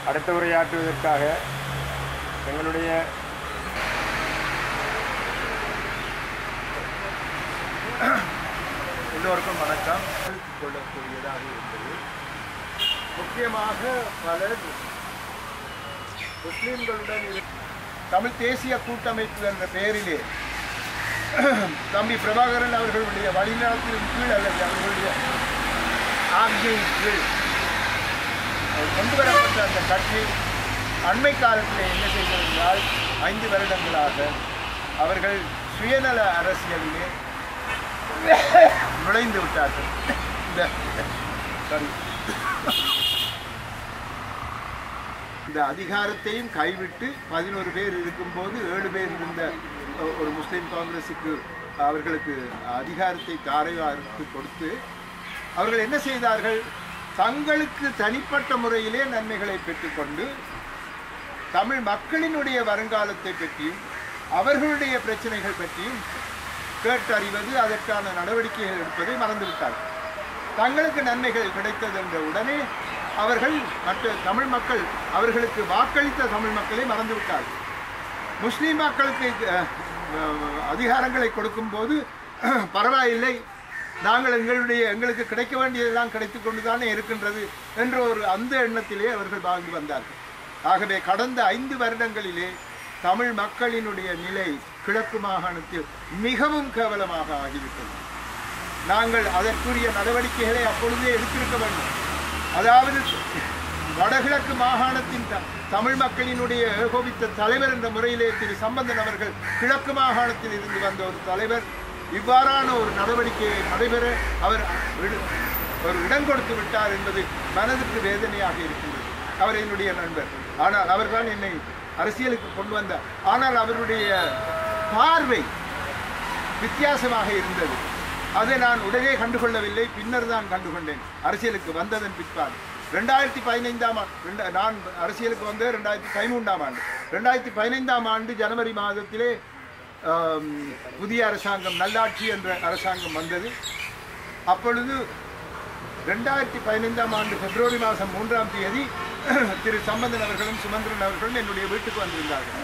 அடுத்த உரையாற்றுவதற்காக எங்களுடைய எல்லோருக்கும் வணக்கம் கொள்ளக்கூடியதாக இருந்தது முக்கியமாக பலர் முஸ்லிம்களுடன் இரு- தமிழ் தேசிய கூட்டமைப்பு என்ற பெயரிலே தம்பி பிரபாகரன் அவர்களுடைய வழிநடத்தின் கீழ் அல்லது அவர்களுடைய ஆக்ஞையின் கீழ் அஹ், கொண்டு வரப்பட்ட அந்த கட்சி அண்மை காலத்தில் என்ன செய்திருந்தால் ஐந்து வருடங்களாக அவர்கள் சுயநல அரசியலிலே நுழைந்து விட்டார்கள் இந்த sorry. இந்த அதிகாரத்தையும் கைவிட்டு பதினோரு பேர் இருக்கும்போது ஏழு பேர் இருந்த ஒ- ஒரு முஸ்லீம் காங்கிரஸுக்கு அவர்களுக்கு அதிகாரத்தை தாரையாருக்கு கொடுத்து அவர்கள் என்ன செய்தார்கள் தங்களுக்கு தனிப்பட்ட முறையிலே நன்மைகளை பெற்றுக்கொண்டு தமிழ் மக்களினுடைய வருங்காலத்தை பற்றியும் அவர்களுடைய பிரச்சனைகள் பற்றியும் கேட்டறிவது அதற்கான நடவடிக்கைகள் எடுப்பதை மறந்துவிட்டார்கள் தங்களுக்கு நன்மைகள் கிடைத்தது என்ற உடனே அவர்கள் மற்ற தமிழ் மக்கள் அவர்களுக்கு வாக்களித்த தமிழ் மக்களை மறந்துவிட்டார்கள் முஸ்லீம் மக்களுக்கு அஹ், அஹ், அதிகாரங்களை கொடுக்கும்போது பரவாயில்லை நாங்கள் எங்களுடைய எங்களுக்கு கிடைக்க வேண்டியதெல்லாம் கிடைத்து கொண்டுதானே இருக்கின்றது என்ற ஒரு அந்த எண்ணத்திலே அவர்கள் வாழ்ந்து வந்தார்கள் ஆகவே கடந்த ஐந்து வருடங்களிலே தமிழ் மக்களினுடைய நிலை கிழக்கு மாகாணத்தில் மிகவும் கேவலமாக ஆகிவிட்டது நாங்கள் அதற்குரிய நடவடிக்கைகளை அப்பொழுதே எடுத்திருக்க வேண்டும் அதாவது வடகிழக்கு மாகாணத்தின் த- தமிழ் மக்களினுடைய ஏகோபித்த தலைவர் என்ற முறையிலே திரு சம்பந்தன் அவர்கள் கிழக்கு மாகாணத்தில் இருந்து வந்த ஒரு தலைவர் இவ்வாறான ஒரு நடவடிக்கையை நடைபெற அவர் விடு- ஒரு இடம் கொடுத்து விட்டார் என்பது மனதுக்கு வேதனையாக இருக்கின்றது அவர் என்னுடைய நண்பர் ஆனால் அவர்தான் என்னை அரசியலுக்கு கொண்டு வந்தார் ஆனால் அவருடைய பார்வை வித்தியாசமாக இருந்தது அதை நான் உடனே கண்டுகொள்ளவில்லை பின்னர் தான் கண்டுகொண்டேன் அரசியலுக்கு வந்ததன் பிற்பாடு ரெண்டாயிரத்தி பதினைந்தாம் ஆண்டு நான் அரசியலுக்கு வந்து ரெண்டாயிரத்தி பதிமூன்றாம் ஆண்டு ரெண்டாயிரத்தி பதினைந்தாம் ஆண்டு ஜனவரி மாதத்திலே ஆம், புதிய அரசாங்கம் நல்லாட்சி என்ற அரசாங்கம் வந்தது அப்பொழுது ரெண்டாயிரத்தி பதினைந்தாம் ஆண்டு பிப்ரவரி மாதம் மூன்றாம் தேதி திரு சம்பந்தன் அவர்களும் சுமந்திரன் அவர்களும் என்னுடைய வீட்டுக்கு வந்திருந்தார்கள்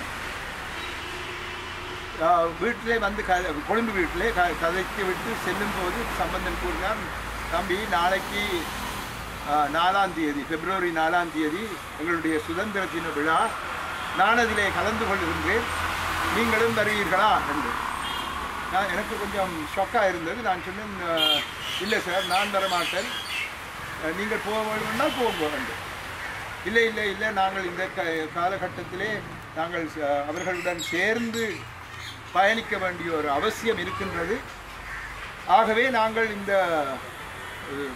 ஆஹ் வீட்டிலே வந்து க கொழும்பு வீட்டிலே க கதைத்து விட்டு செல்லும் போது சம்பந்தன் கூறினார் தம்பி நாளைக்கு ஆஹ், நாலாம் தேதி பிப்ரவரி நாலாம் தேதி எங்களுடைய சுதந்திர தின விழா நான் அதிலே கலந்து கொள்கின்றேன் நீங்களும் வருவீர்களா என்று நான் எனக்கு கொஞ்சம் ஷொக்காக இருந்தது நான் சொன்னேன் ஆஹ், இல்லை சார் நான் வர மாட்டேன் அஹ், நீங்கள் போக வேண்டும்னால் போங்க என்று இல்லை இல்லை இல்லை நாங்கள் இந்த க காலகட்டத்திலே நாங்கள் ச- அவர்களுடன் சேர்ந்து பயணிக்க வேண்டிய ஒரு அவசியம் இருக்கின்றது ஆகவே நாங்கள் இந்த அஹ்,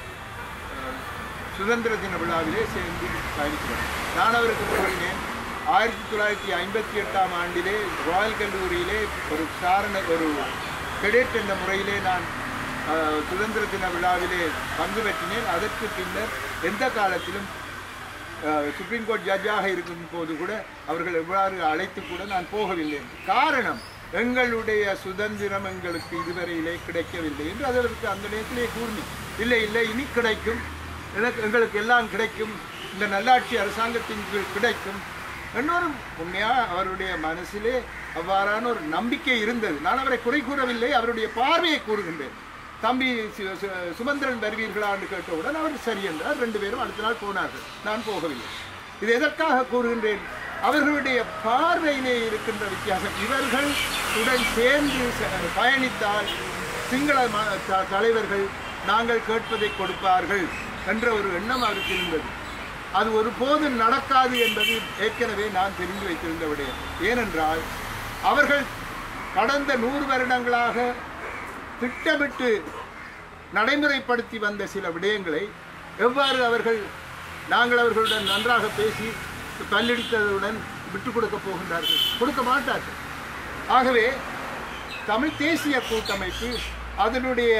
அஹ், சுதந்திர தின விழாவிலே சேர்ந்து பயணிக்கிறோம் நான் அவருக்கு கூறினேன் ஆயிரத்தி தொள்ளாயிரத்தி ஐம்பத்தி எட்டாம் ஆண்டிலே ராயல் கல்லூரியிலே ஒரு சாரண ஒரு கெடெட் என்ற முறையிலே நான் அஹ், சுதந்திர தின விழாவிலே பங்கு பெற்றினேன் அதற்கு பின்னர் எந்த காலத்திலும் அஹ், சுப்ரீம் கோர்ட் ஜட்ஜாக இருக்கும் போது கூட அவர்கள் எவ்வாறு அழைத்து கூட நான் போகவில்லை காரணம் எங்களுடைய சுதந்திரம் எங்களுக்கு இதுவரையிலே கிடைக்கவில்லை என்று அதற்கு அந்த நேரத்திலே கூறினேன் இல்லை இல்லை இனி கிடைக்கும் எனக்கு எங்களுக்கு எல்லாம் கிடைக்கும் இந்த நல்லாட்சி அரசாங்கத்தின் கீழ் கிடைக்கும் இன்னொரு உண்மையாக அவருடைய மனசிலே அவ்வாறான ஒரு நம்பிக்கை இருந்தது நான் அவரை குறை கூறவில்லை அவருடைய பார்வையை கூறுகின்றேன் தம்பி சு- சு- சுமந்திரன் வருவீர்களான்னு கேட்டவுடன் அவர் சரி என்றார் ரெண்டு பேரும் அடுத்த நாள் போனார்கள் நான் போகவில்லை இது எதற்காக கூறுகின்றேன் அவர்களுடைய பார்வையிலே இருக்கின்ற வித்தியாசம் இவர்கள் உடன் சேர்ந்து ச- பயணித்தால் சிங்கள ம- த- தலைவர்கள் நாங்கள் கேட்பதை கொடுப்பார்கள் என்ற ஒரு எண்ணம் அவருக்கு இருந்தது அது ஒருபோதும் நடக்காது என்பது ஏற்கனவே நான் தெரிந்து வைத்திருந்த விடயம் ஏனென்றால் அவர்கள் கடந்த நூறு வருடங்களாக திட்டமிட்டு நடைமுறைப்படுத்தி வந்த சில விடயங்களை எவ்வாறு அவர்கள் நாங்கள் அவர்களுடன் நன்றாக பேசி பல்லடித்ததுடன் விட்டுக் கொடுக்க போகின்றார்கள் கொடுக்க மாட்டார்கள் ஆகவே தமிழ் தேசிய கூட்டமைப்பு அதனுடைய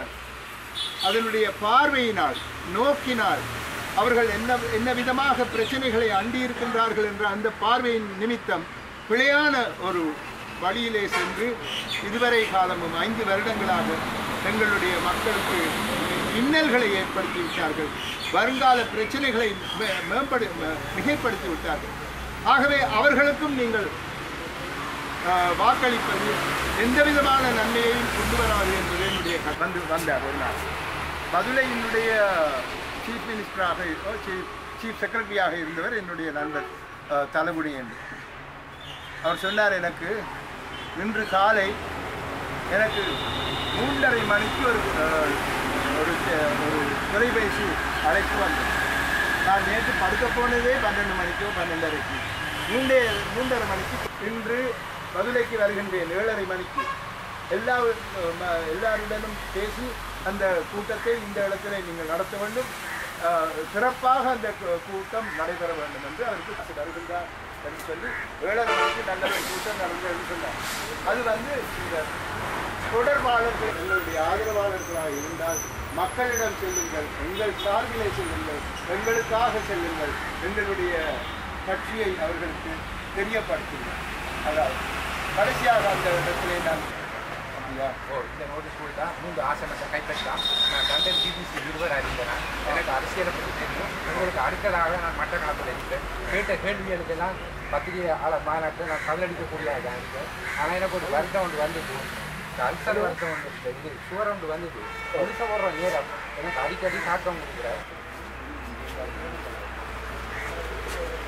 அதனுடைய பார்வையினால் நோக்கினால் அவர்கள் என்ன என்ன விதமாக பிரச்சனைகளை அண்டி இருக்கின்றார்கள் என்ற அந்த பார்வையின் நிமித்தம் பிழையான ஒரு வழியிலே சென்று இதுவரை காலமும் ஐந்து வருடங்களாக எங்களுடைய மக்களுக்கு இன்னல்களை ஏற்படுத்தி விட்டார்கள் வருங்கால பிரச்சனைகளை மே- மேம்படு மே- மிகைப்படுத்தி விட்டார்கள் ஆகவே அவர்களுக்கும் நீங்கள் ஆஹ், வாக்களிப்பது எந்த விதமான நன்மையையும் கொண்டு வராது என்பது என்னுடைய கருத்து. வந்து வந்தார் ஒரு நாள் மதுரையினுடைய சீஃப் மினிஸ்டராக சீஃப் சீஃப் செக்ரட்டரியாக இருந்தவர் என்னுடைய நண்பர் ஆஹ், தலகுடி என்று அவர் சொன்னார் எனக்கு இன்று காலை எனக்கு மூன்றரை மணிக்கு ஒரு அஹ், ஒரு செ- ஒரு தொலைபேசி அழைப்பு வந்தது நான் நேற்று படுக்க போனதே பன்னெண்டு மணிக்கோ பன்னெண்டரைக்கு மூன்றே மூன்றரை மணிக்கு இன்று மதுரைக்கு வருகின்றேன் ஏழரை மணிக்கு எல்லா அஹ், ம- எல்லாருடனும் பேசி அந்த கூட்டத்தை இந்த இடத்துல நீங்கள் நடத்த வேண்டும் அஹ், சிறப்பாக அந்த கூ- கூட்டம் நடைபெற வேண்டும் என்று அவருக்கு வருகின்றார் என்று சொல்லி ஏழரை மணிக்கு நல்ல ஒரு கூட்டம் நடந்தது என்று சொன்னார் அது வந்து இந்த தொடர்பாளர்கள் எங்களுடைய ஆதரவாளர்களாக இருந்தால் மக்களிடம் செல்லுங்கள் எங்கள் சார்பிலே செல்லுங்கள் எங்களுக்காக செல்லுங்கள் எங்களுடைய கட்சியை அவர்களுக்கு தெரியப்படுத்துங்கள் அதாவது கடைசியாக அந்த இடத்திலே நான் அப்படியா? ஓ இந்த நோட்டீஸ் கொடுத்தா மூன்று ஆசனத்தை கைப்பற்றான் நான் லண்டன் பிபிசி நிருபர் அறிந்தேன் எனக்கு அரசியலை பற்றி தெரியும் உங்களுக்கு அடுத்ததாக நான் மட்டக்களப்பில் இருக்கேன் கேட்ட கேள்விகளுக்கெல்லாம் பத்திரிகையாளர் மாநாட்டில் நான் பதிலளிக்கக்கூடியதாக இருக்கேன் ஆனால் எனக்கு ஒரு வருத்தம் ஒன்று வந்தது இந்த அல்சர் வருத்தம் ஒன்று இருக்கு இது சுவர் ஒன்று வந்தது ஒழிச போடுற நேரம் எனக்கு அடிக்கடி தாக்கம் கொடுக்குறாரு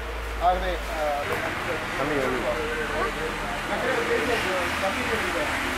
ஆகவே அஹ், மக்கள் பெரிய தம்பி சொல்லுங்க.